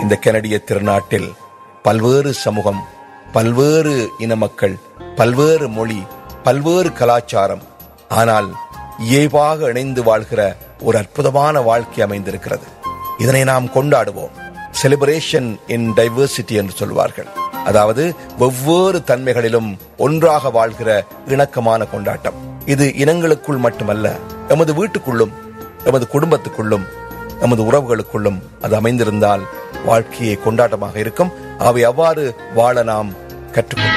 இந்த கனடிய திருநாட்டில் பல்வேறு சமூகம் பல்வேறு இன மக்கள் பல்வேறு மொழி பல்வேறு கலாச்சாரம் ஆனால் இயல்பாக இணைந்து வாழ்கிற ஒரு அற்புதமான வாழ்க்கை அமைந்திருக்கிறது இதனை நாம் கொண்டாடுவோம் செலிப்ரேஷன் இன் டைவர்சிட்டி என்று சொல்வார்கள் அதாவது வெவ்வேறு தன்மைகளிலும் ஒன்றாக வாழ்கிற இணக்கமான கொண்டாட்டம் இது இனங்களுக்குள் மட்டுமல்ல எமது வீட்டுக்குள்ளும் எமது குடும்பத்துக்குள்ளும் நமது உறவுகளுக்குள்ளும் அது அமைந்திருந்தால் வாழ்க்கையை கொண்டாட்டமாக இருக்கும் அவை அவ்வாறு வாழ நாம் கற்றுக்கொள்ள